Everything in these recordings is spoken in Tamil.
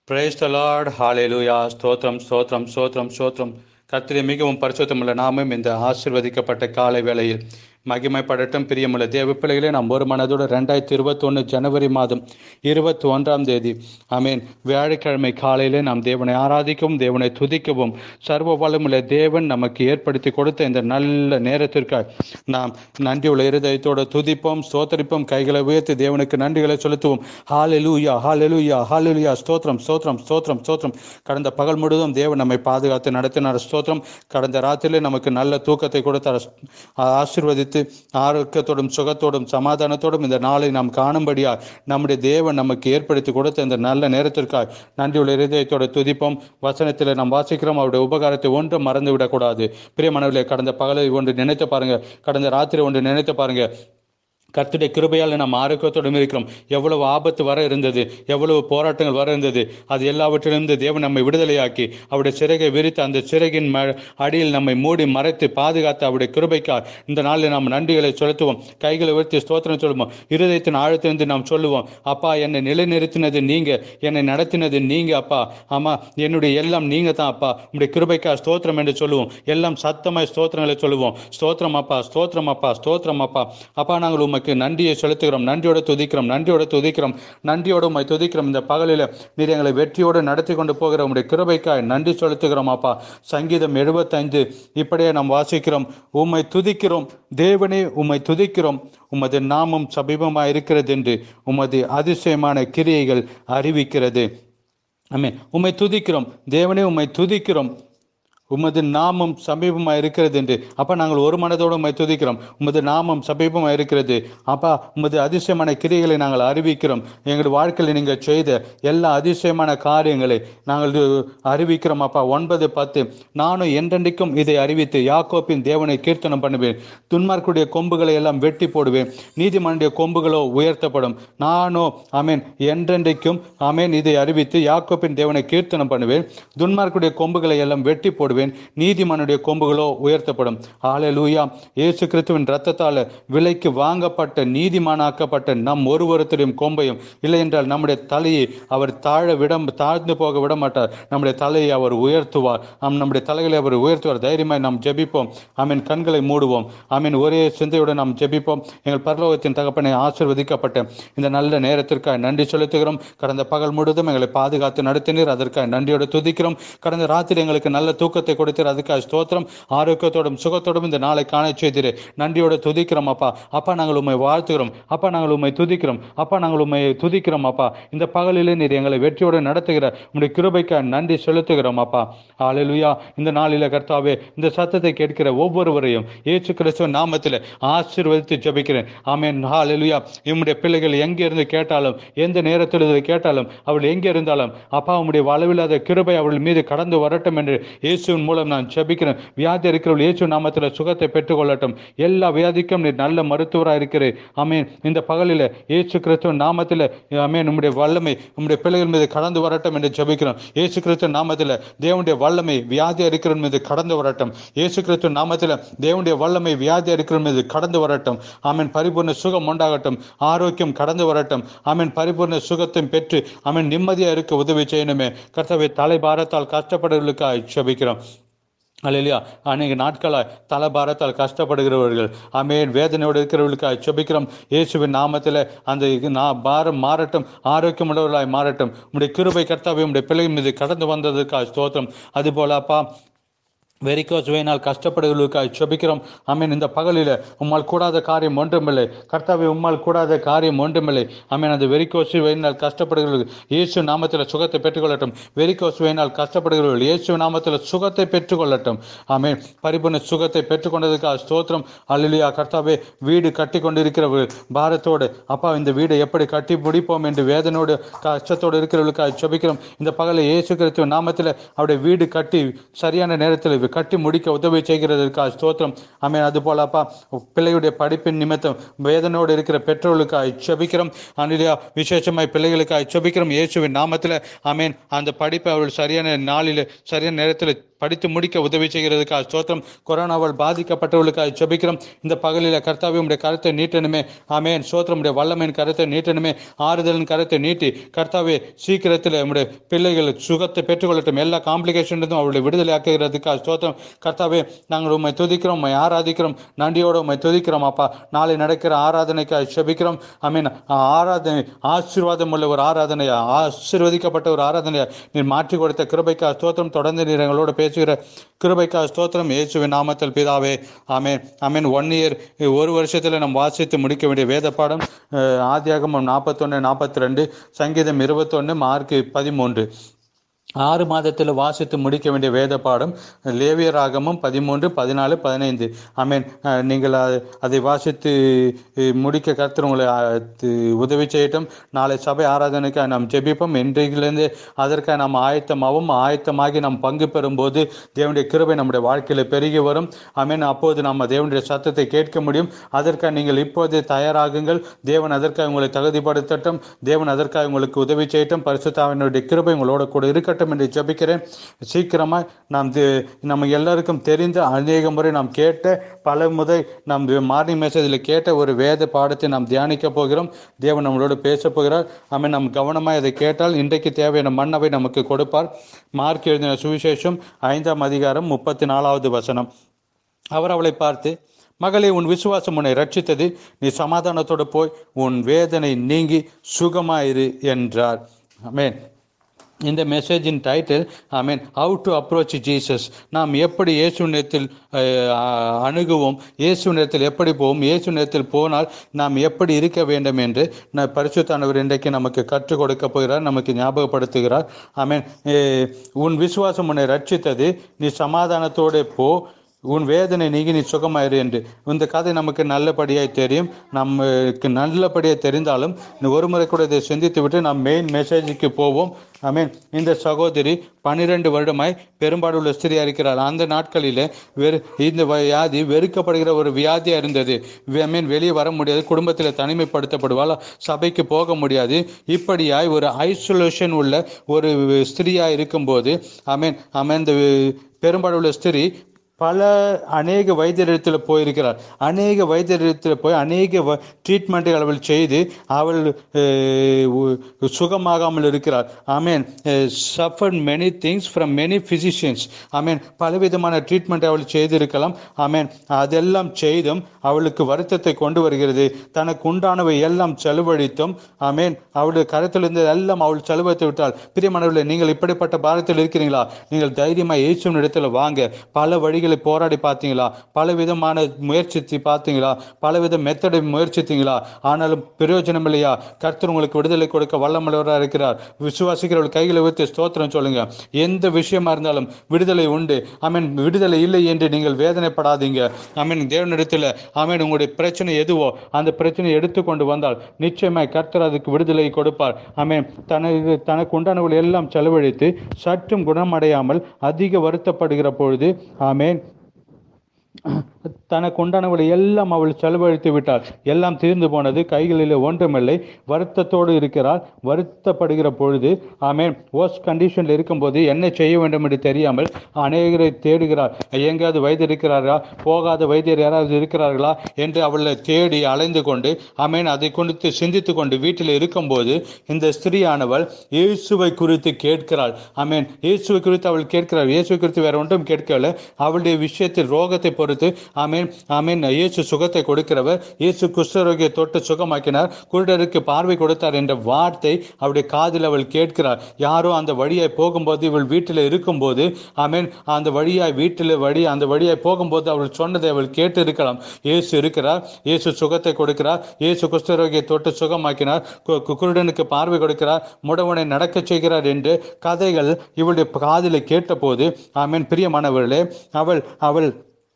பிரைஸ் த லார்ட் ஹாலேலூயா ஸ்தோத்திரம் ஸ்தோத்திரம் ஸ்தோத்திரம் ஸ்தோத்திரம் கர்த்தரே மிகவும் பரிசுத்தமுள்ள நாமும் இந்த ஆசிர்வதிக்கப்பட்ட காலை வேளையில் மகிமைப்படட்டும் பிரியமுள்ள தேவ பிள்ளைகளே நாம் ஒரு மனதோடு ரெண்டாயிரத்தி இருபத்தொன்று ஜனவரி மாதம் இருபத்தி ஒன்றாம் தேதி அமேன் வியாழக்கிழமை காலையிலே நாம் தேவனை ஆராதிக்கவும் தேவனை துதிக்கவும் சர்வ வளமுள்ள தேவன் நமக்கு ஏற்படுத்தி கொடுத்த இந்த நல்ல நேரத்திற்காக நாம் நன்றியுள்ள இருதயத்தோடு துதிப்போம் ஸ்தோத்தரிப்போம் கைகளை உயர்த்தி தேவனுக்கு நன்றிகளை செலுத்துவோம் ஹாலெலூயா ஹாலெலூயா ஹாலெலூயா ஸ்தோத்திரம் ஸ்தோத்திரம் ஸ்தோத்திரம் ஸ்தோத்திரம் கடந்த பகல் முழுவதும் தேவன் நம்மை பாதுகாத்து நடத்தினார் ஸ்தோத்திரம் கடந்த ராத்திரிலே நமக்கு நல்ல தூக்கத்தை கொடுத்தார் ஆசீர்வதித்து ஆரோக்கியத்தோடும் சுகத்தோடும் சமாதானத்தோடும் இந்த நாளை நாம் காணும்படியா நம்முடைய தேவன் நமக்கு ஏற்படுத்தி கொடுத்த இந்த நல்ல நேரத்திற்காக நன்றியுள்ள இருதயத்தோடு துதிப்போம் வசனத்தில் நாம் வாசிக்கிறோம் அவருடைய உபகாரத்தை ஒன்றும் மறந்து விடக்கூடாது பிரியமானவர்களே கடந்த பகலை ஒன்று நினைத்து பாருங்க கடந்த ராத்திரி ஒன்று நினைத்து பாருங்க கர்த்துடைய கிருபையால் நாம் ஆரோக்கியத்தோடும் இருக்கிறோம் எவ்வளவு ஆபத்து வர இருந்தது எவ்வளவு போராட்டங்கள் வர இருந்தது அது எல்லாவற்றிலிருந்து தேவன் நம்மை விடுதலையாக்கி அவருடைய சிறகை விரித்து அந்த சிறகின் ம அடியில் நம்மை மூடி மறைத்து பாதுகாத்து அவருடைய கிருபைக்காக இந்த நாளில் நாம் நன்றிகளை செலுத்துவோம் கைகளை உயர்த்தி ஸ்தோத்திரம் சொல்லுவோம் இருதயத்தின் ஆழத்திலிருந்து நாம் சொல்லுவோம் அப்பா என்னை நிலைநிறுத்தினது நீங்க என்னை நடத்தினது நீங்க அப்பா ஆமா என்னுடைய எல்லாம் நீங்க தான் அப்பா உங்களுடைய கிருபைக்காக ஸ்தோத்திரம் என்று சொல்லுவோம் எல்லாம் சத்தமாய் ஸ்தோத்திரங்களை சொல்லுவோம் ஸ்தோத்திரம் அப்பா ஸ்தோத்திரம் அப்பா ஸ்தோத்திரம் அப்பா அப்பா நாங்கள் உமக்கு நன்றியை செலுத்துகிறோம் நன்றியோட துதிக்கிறோம் நன்றியோட துதிக்கிறோம் நன்றியோட உம்மை துதிக்கிறோம் இந்த பகலில் நீர் எங்களை வெற்றியோடு நடத்தி கொண்டு போகிற உம்முடைய கிருபைக்காய் நன்றி செலுத்துகிறோம் அப்பா சங்கீதம் எழுபத்தைந்து இப்படியே நாம் வாசிக்கிறோம் உம்மை துதிக்கிறோம் தேவனே உம்மை துதிக்கிறோம் உமது நாமம் சமீபமாக இருக்கிறது என்று உமது அதிசயமான கிரியைகள் அறிவிக்கிறது ஆமே உம்மை துதிக்கிறோம் தேவனே உம்மை துதிக்கிறோம் உமது நாமம் சமீபமாக இருக்கிறது என்று அப்பா நாங்கள் ஒரு மனதோடு உம்மை துதிக்கிறோம் உமது நாமம் சமீபமாக இருக்கிறது அப்பா உமது அதிசயமான கிரியைகளை நாங்கள் அறிவிக்கிறோம் எங்கள் வாழ்க்கையில் நீங்கள் செய்த எல்லா அதிசயமான காரியங்களை நாங்கள் அறிவிக்கிறோம் அப்பா ஒன்பது பத்து நானும் என்றென்றைக்கும் இதை அறிவித்து யாக்கோப்பின் தேவனை கீர்த்தனம் பண்ணுவேன் துன்மார்க்குடைய கொம்புகளை எல்லாம் வெட்டி போடுவேன் நீதிமன்றைய கொம்புகளோ உயர்த்தப்படும் நானோ அமேன் என்றென்றைக்கும் அமேன் இதை அறிவித்து யாக்கோப்பின் தேவனை கீர்த்தனம் பண்ணுவேன் துன்மார்க்குடைய கொம்புகளை எல்லாம் வெட்டி போடுவேன் போடுவேன் நீதிமனுடைய கொம்புகளோ உயர்த்தப்படும் ஆலே லூயா இயேசு கிறிஸ்துவின் ரத்தத்தால் விலைக்கு வாங்கப்பட்ட நீதிமானாக்கப்பட்ட நம் ஒருவருத்தரையும் கொம்பையும் இல்லை என்றால் நம்முடைய தலையை அவர் தாழ விட தாழ்ந்து போக விட மாட்டார் நம்முடைய தலையை அவர் உயர்த்துவார் நம் நம்முடைய தலைகளை அவர் உயர்த்துவார் தைரியமாய் நாம் ஜெபிப்போம் ஆமீன் கண்களை மூடுவோம் ஆமீன் ஒரே சிந்தையுடன் நாம் ஜெபிப்போம் எங்கள் பரலோகத்தின் தகப்பனை ஆசிர்வதிக்கப்பட்ட இந்த நல்ல நேரத்திற்காக நன்றி செலுத்துகிறோம் கடந்த பகல் முழுவதும் எங்களை பாதுகாத்து நடத்தினீர் அதற்காக நன்றியோடு துதிக்கிறோம் கடந்த ராத்திரி எங்களுக்கு நல்ல தூக்கத்தை கொடுத்தீர் அதுக்காக ஸ்தோத்திரம் ஆரோக்கியத்தோடும் சுகத்தோடும் இந்த நாளை காண செய்தீர் நன்றியோடு துதிக்கிறோம் அப்பா அப்பா நாங்கள் உண்மை வாழ்த்துகிறோம் அப்பா நாங்கள் உண்மை துதிக்கிறோம் அப்பா நாங்கள் உண்மை துதிக்கிறோம் அப்பா இந்த பகலிலே நீர் எங்களை வெற்றியோடு நடத்துகிற உங்களுடைய கிருபைக்காக நன்றி செலுத்துகிறோம் அப்பா ஆலையிலுயா இந்த நாளில கர்த்தாவே இந்த சத்தத்தை கேட்கிற ஒவ்வொருவரையும் இயேசு கிறிஸ்துவ நாமத்தில் ஆசீர்வதித்து ஜபிக்கிறேன் ஆமேன் ஹாலையிலுயா நம்முடைய பிள்ளைகள் எங்கே இருந்து கேட்டாலும் எந்த நேரத்தில் இதை கேட்டாலும் அவள் எங்கே இருந்தாலும் அப்பா உம்முடைய அளவில்லாத கிருபை அவள் மீது கடந்து வரட்டும் என்று இயேசுவின் மூலம் நான் ஜெபிக்கிறேன் வியாதி இருக்கிறவள் இயேசு நாமத்தில் சுகத்தை பெற்றுக்கொள்ளட்டும் எல்லா வியாதிக்கும் நீர் நல்ல மருத்துவராக இருக்கிறேன் ஆமேன் இந்த பகலில் இயேசு கிறிஸ்துவ நாமத்தில் ஆமேன் உம்முடைய வல்லமை உம்முடைய பிள்ளைகள் மீது கடந்து வரட்டும் என்று ஜெபிக்கிறோம் இயேசு கிறிஸ்துவ நாமத்தில் தேவனுடைய வல்லமை வியாதி இருக்கிறவன் மீது கடந்து வரட்டும் இயேசு கிறிஸ்துவ நாமத்தில் தேவனுடைய வல்லமை வியாதி இருக்கிறவன் மீது கடந்து வரட்டும் ஆமேன் பரிபூர்ண சுகம் உண்டாகட்டும் ஆரோக்கியம் கடந்து வரட்டும் ஆமேன் பரிபூர்ண சுகத்தையும் பெற்று ஆமேன் நிம்மதியாக இருக்க உதவி செய்யணுமே கர்த்தவை தலை பாரத்தால் கஷ்டப்படுவர்களுக்காக ஜெபிக்கிறோம் அல்லையா அநேக நாட்களாக தலபாரத்தால் கஷ்டப்படுகிறவர்கள் அமேன் வேதனையோடு இருக்கிறவர்களுக்காக செபிக்கிறோம் இயேசுவின் நாமத்தில் அந்த நான் பாரம் மாறட்டும் ஆரோக்கியம் உள்ளவர்களாய் மாறட்டும் உடைய கிருபை கர்த்தாவை உடைய பிள்ளை மீது கடந்து வந்ததுக்காக ஸ்தோத்திரம் அதுபோல அப்பா வெறிக்கோஸ் வேனால் கஷ்டப்படுகளுக்காக செபிக்கிறோம் அமீன் இந்த பகலில் உம்மால் கூடாத காரியம் ஒன்றுமில்லை கர்த்தாவை உம்மால் கூடாத காரியம் ஒன்றுமில்லை அமீன் அந்த வெறிக்கோஸ் வேனால் கஷ்டப்படுகிறவர்கள் இயேசு நாமத்தில் சுகத்தை பெற்றுக்கொள்ளட்டும் வெறிக்கோஸ் வேனால் கஷ்டப்படுகிறவர்கள் இயேசு நாமத்தில் சுகத்தை பெற்றுக்கொள்ளட்டும் அமீன் பரிபூர்ண சுகத்தை பெற்றுக்கொண்டதுக்காக ஸ்தோத்திரம் அல்லியா கர்த்தாவே வீடு கட்டி கொண்டிருக்கிறவர்கள் பாரத்தோடு அப்பா இந்த வீடை எப்படி கட்டி முடிப்போம் என்று வேதனோடு கஷ்டத்தோடு இருக்கிறவர்களுக்காக செபிக்கிறோம் இந்த பகலில் இயேசு கிறிஸ்துவ நாமத்தில் அவருடைய வீடு கட்டி சரியான நேரத்தில் கட்டி முடிக்க உதவி செய்கிறதற்காக ஸ்தோத்திரம் அமேன் அது போலப்பா பிள்ளையுடைய படிப்பின் நிமித்தம் வேதனோடு இருக்கிற பெற்றோர்களுக்காக செபிக்கிறோம் அனிலியா விசேஷமாய் பிள்ளைகளுக்காக செபிக்கிறோம் இயேசுவின் நாமத்தில் அமேன் அந்த படிப்பை அவர்கள் சரியான நாளில் சரியான நேரத்தில் படித்து முடிக்க உதவி செய்கிறதுக்காக ஸ்தோத்திரம் கொரோனாவால் பாதிக்கப்பட்டவர்களுக்காக ஜெபிக்கிறோம் இந்த பகலில் கர்த்தாவே உடைய கருத்தை நீட்டணுமே ஆமேன் ஸ்தோத்திரம் உடைய வல்லமையின் கருத்தை நீட்டணுமே ஆறுதலின் கருத்தை நீட்டி கர்த்தாவே சீக்கிரத்தில் நம்முடைய பிள்ளைகள் சுகத்தை பெற்றுக்கொள்ளட்டும் எல்லா காம்ப்ளிகேஷன்லேருந்தும் அவர்களை விடுதலை ஆக்குகிறதுக்காக ஸ்தோத்திரம் கர்த்தாவே நாங்கள் உண்மை துதிக்கிறோம் உண்மை ஆராதிக்கிறோம் நன்றியோடு உண்மை துதிக்கிறோம் அப்பா நாளை நடக்கிற ஆராதனைக்காக ஜெபிக்கிறோம் ஐ மீன் ஆராதனை ஆசீர்வாதம் உள்ள ஒரு ஆராதனையா ஆசீர்வதிக்கப்பட்ட ஒரு ஆராதனையா நீர் மாற்றி கொடுத்த கிருபைக்கா ஸ்தோத்திரம் தொடர்ந்து நீர் எங்களோட பேசுகிற கிருபைக்கா ஸ்தோத்திரம் இயேசுவின் நாமத்தில் பிதாவே ஆமென் ஆமென் ஒன் இயர் ஒரு வருஷத்தில் நம்ம வாசித்து முடிக்க வேண்டிய வேத பாடம் அஹ், ஆதியாகமம் நாற்பத்தொன்று நாற்பத்தி ரெண்டு சங்கீதம் இருபத்தொன்று மார்க் பதிமூன்று ஆறு மாதத்தில் வாசித்து முடிக்க வேண்டிய வேத பாடம் லேவியராகமும் பதிமூன்று பதினாலு பதினைந்து ஆமீன் அஹ், நீங்கள் அ- அதை வாசித்து அஹ், முடிக்க கர்த்தர் உங்களை அஹ், து- உதவி செய்யட்டும் நாளை சபை ஆராதனைக்காக நாம் ஜெபிப்போம் இன்றையிலிருந்து அதற்காக நாம் ஆயத்தமாகவும் ஆயத்தமாகி நாம் பங்கு பெறும்போது தேவனுடைய கிருபை நம்முடைய வாழ்க்கையில் பெருகி வரும் ஆமீன் அப்போது நம்ம தேவனுடைய சத்தத்தை கேட்க முடியும் அதற்காக நீங்கள் இப்போதே தயாராகுங்கள் தேவன் அதற்காக உங்களை தகுதிப்படுத்தட்டும் தேவன் அதற்காக உங்களுக்கு உதவி செய்யட்டும் பரிசுத்தாவினுடைய கிருபை உங்களோட கூட இருக்கட்டும் என்று ஜெபிக்கிறேன் சீக்கிரமாக நாம் தே- நம்ம எல்லாருக்கும் தெரிந்த அநேக முறை நாம் கேட்ட பல முறை நாம் மார்னிங் மெசேஜில் கேட்ட ஒரு வேத பாடத்தை நாம் தியானிக்க போகிறோம் தேவன் நம்மளோடு பேச போகிறார் ஆமென் நாம் கவனமாக அதை கேட்டால் இன்றைக்கு தேவையான மன்னவை நமக்கு கொடுப்பார் மார்க் எழுதின சுவிசேஷம் ஐந்தாம் அதிகாரம் முப்பத்தி நாலாவது வசனம் அவர் அவளை பார்த்து மகளே உன் விசுவாசம் உன்னை ரட்சித்தது நீ சமாதானத்தோடு போய் உன் வேதனை நீங்கி சுகமாயிரு என்றார் ஆமென் இந்த மெசேஜின் title I mean how to approach Jesus நாம் எப்படி இயேசு நேரத்தில் அணுகுவோம் இயேசு நேரத்தில் எப்படி போவோம் இயேசு நேரத்தில் போனால் நாம் எப்படி இருக்க வேண்டும் என்று நான் பரிசுத்தானவர் இன்றைக்கு நமக்கு கற்றுக் கொடுக்க போகிறார் நமக்கு ஞாபகப்படுத்துகிறார் ஐ மீன் உன் விசுவாசம் உன்னை ரட்சித்தது நீ சமாதானத்தோடு போ உன் வேதனை நீங்கி நீ சுகமாயிரு என்று இந்த கதை நமக்கு நல்லபடியாய் தெரியும் நமக்கு நல்லபடியாக தெரிந்தாலும் ஒரு முறை கூட இதை சிந்தித்து விட்டு நாம் மெயின் மெசேஜுக்கு போவோம் ஐ மீன் இந்த சகோதரி பன்னிரெண்டு வருடமாய் பெரும்பாடுள்ள ஸ்திரியா இருக்கிறார் அந்த நாட்களிலே வெறு இந்த வியாதி வெறுக்கப்படுகிற ஒரு வியாதியாக இருந்தது ஐ மீன் வெளியே வர முடியாது குடும்பத்தில் தனிமைப்படுத்தப்படுவாள் சபைக்கு போக முடியாது இப்படியாய் ஒரு ஐசோலேஷன் உள்ள ஒரு ஸ்திரியாக இருக்கும்போது ஐ மீன் ஐ மீன் இந்த பெரும்பாடுள்ள ஸ்திரி பல அநேக வைத்தியரிடத்தில் போயிருக்கிறார் அநேக வைத்தியரிடத்தில் போய் அநேக வ ட்ரீட்மெண்ட்டை அவள் செய்து அவள் அஹ், உ- சுகமாகாமல் இருக்கிறார் ஆமீன் suffer many things from many physicians ஆமீன் பலவிதமான ட்ரீட்மெண்ட் அவள் செய்திருக்கலாம் ஆமீன் அதெல்லாம் செய்தும் அவளுக்கு வருத்தத்தை கொண்டு வருகிறது தனக்கு உண்டானவை எல்லாம் செலவழித்தும் ஆமீன் அவளுடைய கருத்திலிருந்து எல்லாம் அவள் செலவழித்து விட்டாள் பிரியமானவர்களே நீங்கள் இப்படிப்பட்ட பாரத்தில் இருக்கிறீங்களா நீங்கள் தைரியமாக இயேசுவின் இடத்துல வாங்க பல வழிகளை போராடி பார்த்தீங்களா பல விதமான முயற்சித்து பார்த்தீங்களா பலவித மெத்தடை முயற்சித்தீங்களா ஆனாலும் பிரயோஜனம் இல்லையா கர்த்தர் உங்களுக்கு விடுதலை கொடுக்க வல்லமுள்ளவராக இருக்கிறார் விசுவாசிக்கிறவர்கள் கைகளை வைத்து ஸ்தோத்திரம் சொல்லுங்க எந்த விஷயமா இருந்தாலும் விடுதலை உண்டு ஆமீன் விடுதலை இல்லை என்று நீங்கள் வேதனைப்படாதீங்க ஆமீன் தேவனிடத்தில் ஆமீன் உங்களுடைய பிரச்சனை எதுவோ அந்த பிரச்சனையை எடுத்துக்கொண்டு வந்தால் நிச்சயமாய் கர்த்தர் அதுக்கு விடுதலை கொடுப்பார் ஆமீன் தனக்கு தனக்கு உண்டானவர்கள் எல்லாம் செலவழித்து சற்றும் குணமடையாமல் அதிக வருத்தப்படுகிற பொழுது ஆமேன் தனக்கு உண்டானவளை எல்லாம் அவள் செலவழித்து விட்டாள் எல்லாம் தீர்ந்து போனது கைகளில் ஒன்றுமில்லை வருத்தத்தோடு இருக்கிறாள் வருத்தப்படுகிற பொழுது ஆமேன் ஓஸ் கண்டிஷனில் இருக்கும்போது என்ன செய்ய வேண்டும் என்று தெரியாமல் அநேகரை தேடுகிறார் எங்கேயாவது வைத்தியர் இருக்கிறாரா போகாத வைத்தியர் யாராவது இருக்கிறார்களா என்று அவளை தேடி அலைந்து கொண்டு ஆமேன் அதை குறித்து சிந்தித்து கொண்டு வீட்டில் இருக்கும்போது இந்த ஸ்திரீயானவள் இயேசுவை குறித்து கேட்கிறாள் ஆமேன் இயேசுவை குறித்து அவள் கேட்கிறாள் இயேசுவை குறித்து வேற ஒன்றும் கேட்கவில்லை அவளுடைய விஷயத்தில் ரோகத்தை பொறுத்து ஆமேன் ஆமேன் இயேசு சுகத்தை கொடுக்கிறவர் இயேசு குஷ்டரோகியை தொட்டு சுகமாக்கினார் குருடருக்கு பார்வை கொடுத்தார் என்ற வார்த்தை அவருடைய காதில் அவள் கேட்கிறார் யாரோ அந்த வழியாய் போகும்போது இவள் வீட்டில் இருக்கும்போது ஆமேன் அந்த வழியாய் வீட்டில் வழி அந்த வழியாய் போகும்போது அவள் சொன்னதை அவள் கேட்டு இருக்கலாம் இயேசு இருக்கிறார் இயேசு சுகத்தை கொடுக்கிறார் இயேசு குஷ்டரோகியை தொட்டு சுகமாக்கினார் கு- கு- குருடனுக்கு பார்வை கொடுக்கிறார் முடவனை நடக்கச் செய்கிறார் என்று கதைகள் இவளுடைய காதில் கேட்டபோது ஆமேன் பிரியமானவர்களே அவள் அவள்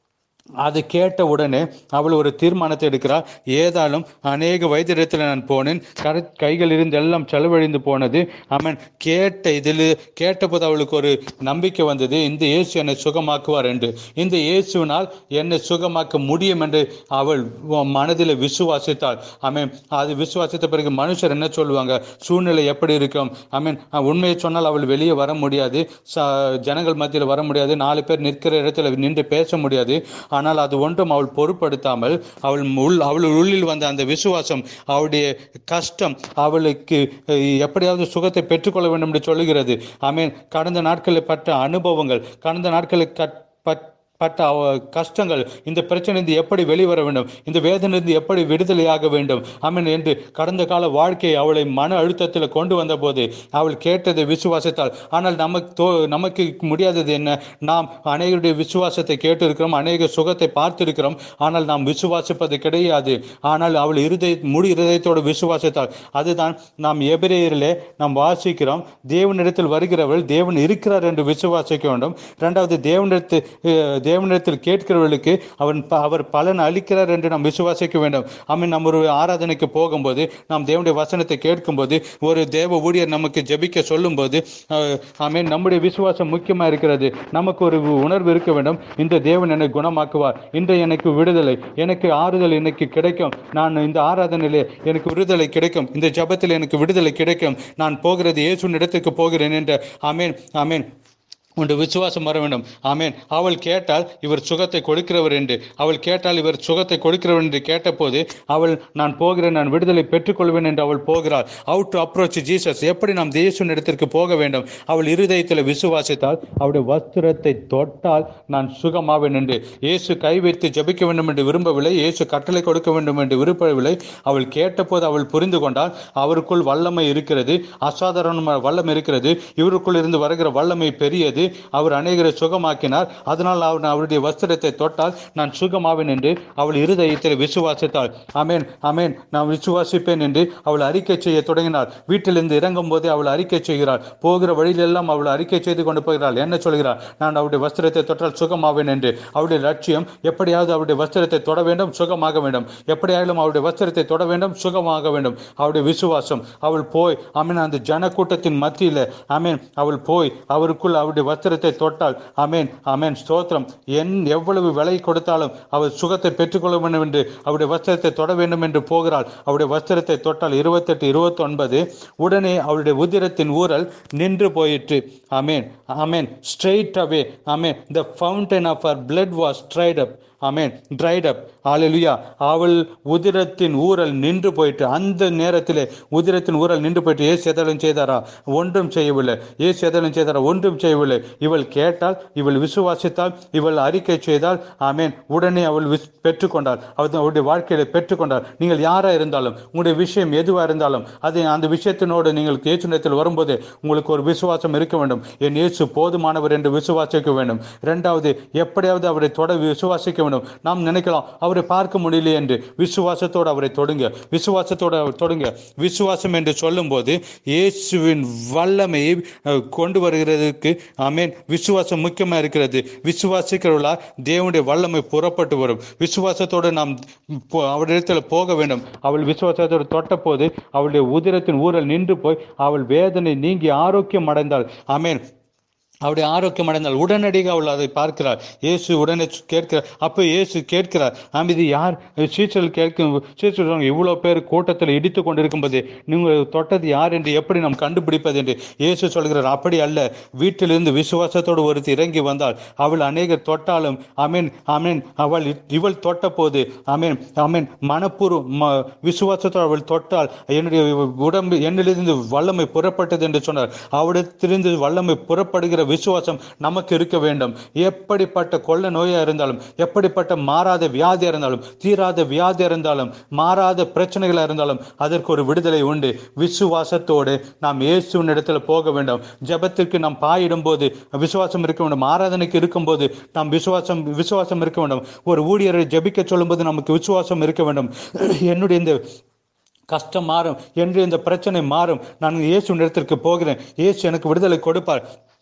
அது கேட்ட உடனே அவள் ஒரு தீர்மானத்தை எடுக்கிறாள் ஏதாலும் அநேக வைத்தியத்தில் நான் போனேன் கரை கைகள் இருந்து எல்லாம் செலவழிந்து போனது அவன் கேட்ட இதில் கேட்டபோது அவளுக்கு ஒரு நம்பிக்கை வந்தது இந்த இயேசு என்னை சுகமாக்குவார் என்று இந்த இயேசுவினால் என்னை சுகமாக்க முடியும் என்று அவள் மனதில் விசுவாசித்தாள் ஆமென் அது விசுவாசித்த பிறகு மனுஷர் என்ன சொல்லுவாங்க சூழ்நிலை எப்படி இருக்கும் ஆமென் உண்மையை சொன்னால் அவள் வெளியே வர முடியாது ச- ஜனங்கள் மத்தியில் வர முடியாது நாலு பேர் நிற்கிற இடத்துல நின்று பேச முடியாது ஆனால் அது ஒன்றும் அவள் பொருட்படுத்தாமல் அவள் உள் அவள் உள்ளில் வந்த அந்த விசுவாசம் அவளுடைய கஷ்டம் அவளுக்கு அஹ், எப்படியாவது சுகத்தை பெற்றுக்கொள்ள வேண்டும் என்று சொல்லுகிறது ஆமென் கடந்த நாட்களில் பட்ட அனுபவங்கள் கடந்த நாட்களில் கட் பட் பட்ட அவ- கஷ்டங்கள் இந்த பிரச்சனையிலிருந்து எப்படி வெளிவர வேண்டும் இந்த வேதனையிலிருந்து எப்படி விடுதலையாக வேண்டும் ஆமென் என்று கடந்த கால வாழ்க்கை அவளை மன அழுத்தத்தில் கொண்டு வந்தபோது அவள் கேட்டதை விசுவாசித்தாள் ஆனால் நமக்கு தோ நமக்கு முடியாதது என்ன நாம் அநேகருடைய விசுவாசத்தை கேட்டிருக்கிறோம் அநேக சுகத்தை பார்த்திருக்கிறோம் ஆனால் நாம் விசுவாசிப்பது கிடையாது ஆனால் அவள் இருதய முழு இருதயத்தோடு விசுவாசித்தாள் அதுதான் நாம் எபிரேயரிலே நாம் வாசிக்கிறோம் தேவனிடத்தில் வருகிறவள் தேவன் இருக்கிறார் என்று விசுவாசிக்க வேண்டும் இரண்டாவது தேவனிடத்தில் அஹ், தேவனிடத்தில் கேட்கிறவர்களுக்கு அவன் ப- அவர் பலன் அளிக்கிறார் என்று நாம் விசுவாசிக்க வேண்டும் ஆமென் நம்ம ஒரு ஆராதனைக்கு போகும்போது நாம் தேவனுடைய வசனத்தை கேட்கும்போது ஒரு தேவ ஊழியர் நமக்கு ஜெபிக்க சொல்லும்போது அஹ், ஆமென் நம்முடைய விசுவாசம் முக்கியமா இருக்கிறது நமக்கு ஒரு உணர்வு இருக்க வேண்டும் இந்த தேவன் என்னை குணமாக்குவார் இன்று எனக்கு விடுதலை எனக்கு ஆறுதல் எனக்கு கிடைக்கும் நான் இந்த ஆராதனையிலே எனக்கு விடுதலை கிடைக்கும் இந்த ஜெபத்தில் எனக்கு விடுதலை கிடைக்கும் நான் போகிறது இயேசுவின் இடத்துக்கு போகிறேன் என்ற ஆமென் ஆமென் உண்டு விசுவாசம் வர வேண்டும் ஆமென் அவள் கேட்டால் இவர் சுகத்தை கொடுக்கிறவர் என்று அவள் கேட்டால் இவர் சுகத்தை கொடுக்கிறவர் என்று கேட்டபோது அவள் நான் போகிறேன் நான் விடுதலை பெற்றுக்கொள்வேன் என்று அவள் போகிறாள் அவுட் டு அப்ரோச் ஜீசஸ் எப்படி நாம் தேசுவின் இடத்திற்கு போக வேண்டும் அவள் இருதயத்தில் விசுவாசித்தால் அவருடைய வஸ்திரத்தை தொட்டால் நான் சுகமாவேன் என்று இயேசு கை வைத்து ஜெபிக்க வேண்டும் என்று விரும்பவில்லை இயேசு கட்டளை கொடுக்க வேண்டும் என்று விரும்பவில்லை அவள் கேட்டபோது அவள் புரிந்து கொண்டால் அவருக்குள் வல்லமை இருக்கிறது அசாதாரண வல்லமை இருக்கிறது இவருக்குள் இருந்து வருகிற வல்லமை பெரியது அவர் அநேகரை சுகமாக்கினார் அதனால் அவர் அவருடைய வஸ்திரத்தை தொட்டால் நான் சுகமாவேன் என்று அவள் இருதயத்தில் விசுவாசித்தாள் ஆமென் ஆமென் நான் விசுவாசிப்பேன் என்று அவள் அறிக்கை செய்ய தொடங்கினாள் வீட்டிலிருந்து இறங்கும் போதே அவள் அறிக்கை செய்கிறாள் போகிற வழியிலெல்லாம் அவள் அறிக்கை செய்து கொண்டு போகிறாள் என்ன சொல்கிறாள் நான் அவருடைய வஸ்திரத்தை தொட்டால் சுகமாவேன் என்று அவருடைய லட்சியம் எப்படியாவது அவருடைய வஸ்திரத்தை தொட வேண்டும் சுகமாக வேண்டும் எப்படியாவது அவருடைய வஸ்திரத்தை தொட வேண்டும் சுகமாக வேண்டும் அவருடைய விசுவாசம் அவள் போய் ஆமென் அந்த ஜன கூட்டத்தின் மத்தியில் ஆமென் அவள் போய் அவருக்குள் அவருடைய வஸ்திரத்தை தொட்டால் ஆமென் ஆமென் ஸ்தோத்திரம் என் எவ்வளவு விலை கொடுத்தாலும் அவள் சுகத்தை பெற்றுக்கொள்ள வேண்டும் என்று அவருடைய வஸ்திரத்தை தொட வேண்டும் என்று போகிறாள் அவருடைய வஸ்திரத்தை தொட்டால் இருபத்தெட்டு இருபத்தி ஒன்பது உடனே அவளுடைய உதிரத்தின் ஊரல் நின்று போயிற்று ஆமென் ஆமென் straight away amen the fountain of her blood was dried up amen dried up ஆலெலுயா அவள் உதிரத்தின் ஊரல் நின்று போயிட்டு அந்த நேரத்திலே உதிரத்தின் ஊரல் நின்று போயிட்டு ஏசு எதலும் செய்தாரா ஒன்றும் செய்யவில்லை ஏசு எதலும் செய்தாரா ஒன்றும் செய்யவில்லை இவள் கேட்டால் இவள் விசுவாசித்தால் இவள் அறிக்கை செய்தால் ஆமென் உடனே அவள் விஸ் பெற்றுக்கொண்டாள் அவள் அவருடைய வாழ்க்கையில பெற்றுக்கொண்டாள் நீங்கள் யாரா இருந்தாலும் உங்களுடைய விஷயம் எதுவாக இருந்தாலும் அது அந்த விஷயத்தினோடு நீங்கள் இயேசுனத்தில் வரும்போது உங்களுக்கு ஒரு விசுவாசம் இருக்க வேண்டும் என் இயேசு போதுமானவர் என்று விசுவாசிக்க வேண்டும் இரண்டாவது எப்படியாவது அவரை தொட விசுவாசிக்க வேண்டும் நாம் நினைக்கலாம் அவரை பார்க்க முடியல என்று விசுவாசத்தோடு அவரை தொடுங்க விசுவாசத்தோடு அவர் தொடுங்க விசுவாசம் என்று சொல்லும்போது இயேசுவின் வல்லமையை அஹ், கொண்டு வருகிறதுக்கு ஆமென் விசுவாசம் முக்கியமாக இருக்கிறது விசுவாசிக்கிறவர்களா தேவனுடைய வல்லமை புறப்பட்டு வரும் விசுவாசத்தோடு நாம் போ- அவரிடத்தில் போக வேண்டும் அவள் விசுவாசத்தோடு தொட்டபோது அவளுடைய உதிரத்தின் ஊரல் நின்று போய் அவள் வேதனை நீங்கி ஆரோக்கியம் அடைந்தாள் ஆமென் அவருடைய ஆரோக்கியம் அடைந்தால் உடனடியாக அவள் அதை பார்க்கிறார் இயேசு உடனே சு- கேட்கிறார் அப்போ இயேசு கேட்கிறார் ஆம் இது யார் சீச்சல் கேட்கும் சீச்சல் சொல்றாங்க, இவ்வளோ பேர் கூட்டத்தில் இடித்து கொண்டிருக்கும்போது நீங்கள் தொட்டது யார் என்று எப்படி நாம் கண்டுபிடிப்பது என்று இயேசு சொல்கிறார் அப்படி அல்ல வீட்டிலிருந்து விசுவாசத்தோடு ஒருத்தி இறங்கி வந்தால் அவள் அநேகர் தொட்டாலும் அமீன் அமீன் அவள் இவள் தொட்ட போது அமீன் அமீன் மனப்பூர்வ ம விசுவாசத்தோடு அவள் தொட்டால் என்னுடைய உடம்பு என்னிலிருந்து வல்லமை புறப்பட்டது என்று சொன்னார் அவரிடத்திலிருந்து வல்லமை புறப்படுகிற விசுவாசம் நமக்கு இருக்க வேண்டும் எப்படிப்பட்ட கொள்ள நோயா இருந்தாலும் எப்படிப்பட்ட மாறாத வியாதி இருந்தாலும் தீராத வியாதி இருந்தாலும் மாறாத பிரச்சனைகளா இருந்தாலும் அதற்கு ஒரு விடுதலை உண்டு விசுவாசத்தோடு நாம் இயேசுவின் இடத்துல போக வேண்டும் ஜெபத்திற்கு நாம் பாயிடும் போது விசுவாசம் இருக்க வேண்டும் ஆராதனைக்கு இருக்கும்போது நாம் விசுவாசம் விசுவாசம் இருக்க வேண்டும் ஒரு ஊழியரை ஜெபிக்க சொல்லும்போது நமக்கு விசுவாசம் இருக்க வேண்டும் என்னுடைய இந்த கஷ்டம் மாறும் என்று இந்த பிரச்சனை மாறும் நான் இயேசு இடத்திற்கு போகிறேன் இயேசு எனக்கு விடுதலை கொடுப்பார்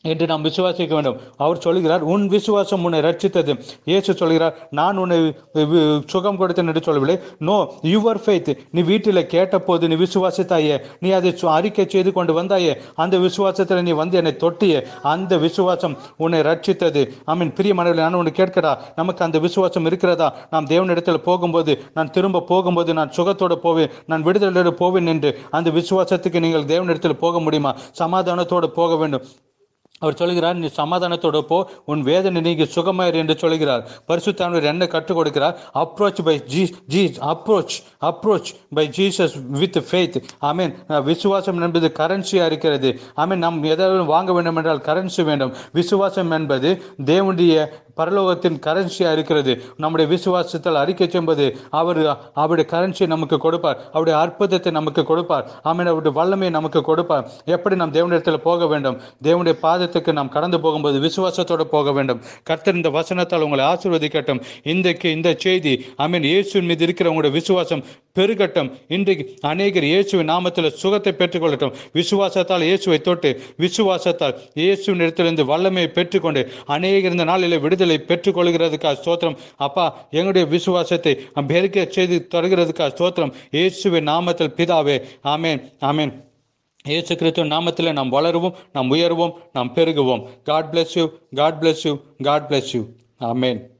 என்று நாம் விசுவாசிக்க வேண்டும் அவர் சொல்கிறார் உன் விசுவாசம் உன்னை ரட்சித்தது இயேசு சொல்கிறார் நான் உன்னை வி- வி- சுகம் கொடுத்தேன் என்று சொல்லவில்லை நோ யுவர் ஃபெய்த் நீ வீட்டில் கேட்டபோது நீ விசுவாசித்தாயே நீ அதை சு- அறிக்கை செய்து கொண்டு வந்தாயே அந்த விசுவாசத்தில் நீ வந்து என்னை தொட்டியே அந்த விசுவாசம் உன்னை ரட்சித்தது ஐ மீன் பிரிய மனதில் நான் உன்னை கேட்கிறா நமக்கு அந்த விசுவாசம் இருக்கிறதா நாம் தேவனிடத்தில் போகும்போது நான் திரும்ப போகும்போது நான் சுகத்தோடு போவேன் நான் விடுதலையோடு போவேன் என்று அந்த விசுவாசத்துக்கு நீங்கள் தேவனிடத்தில் போக முடியுமா சமாதானத்தோடு போக வேண்டும் அவர் சொல்கிறார் நீ சமாதானத்தோடு போ உன் வேதனை நீங்கி சுகமாயிரு என்று சொல்கிறார் பரிசுத்தானவர் என்ன கற்றுக் கொடுக்கிறார் approach by G G approach approach by Jesus with faith ஆமீன் விசுவாசம் என்பது கரன்சியாக இருக்கிறது ஆமீன் நாம் எதாவது வாங்க வேண்டும் என்றால் கரன்சி வேண்டும் விசுவாசம் என்பது தேவனுடைய பரலோகத்தின் கரன்சியாக இருக்கிறது நம்முடைய விசுவாசத்தில் அறிக்கை செய்வது அவர் அவருடைய கரன்சி நமக்கு கொடுப்பார் அவருடைய அற்புதத்தை நமக்கு கொடுப்பார் ஆமீன் அவருடைய வல்லமையை நமக்கு கொடுப்பார் எப்படி நாம் தேவனிடத்தில் போக வேண்டும் தேவனுடைய பாதத்துக்கு நாம் கடந்து போகும்போது விசுவாசத்தோடு போக வேண்டும் கர்த்தர் இந்த வசனத்தால் உங்களை ஆசீர்வதிக்கட்டும் இன்றைக்கு இந்த செய்தி ஆமீன் இயேசுவின் மீது இருக்கிற உங்களுடைய விசுவாசம் பெருகட்டும் இன்றைக்கு அநேகர் இயேசுவின் நாமத்தில் சுகத்தை பெற்றுக்கொள்ளட்டும் விசுவாசத்தால் இயேசுவை தொட்டு விசுவாசத்தால் இயேசுவின் இடத்திலிருந்து வல்லமையை பெற்றுக்கொண்டு அநேகர் இந்த நாளில் விடுதலை பெற்றுக்கொள்கிறதுக்காக ஸ்தோத்திரம் அப்பா எங்களுடைய விசுவாசத்தை பெருக்க செய்து தருகிறதுக்காக ஸ்தோத்திரம் இயேசுவின் நாமத்தில் பிதாவே ஆமேன் ஆமேன் இயேசு கிறிஸ்துவின் நாமத்தில் நாம் வளருவோம் நாம் உயருவோம் நாம் பெருகுவோம் God bless you God bless you God bless you amen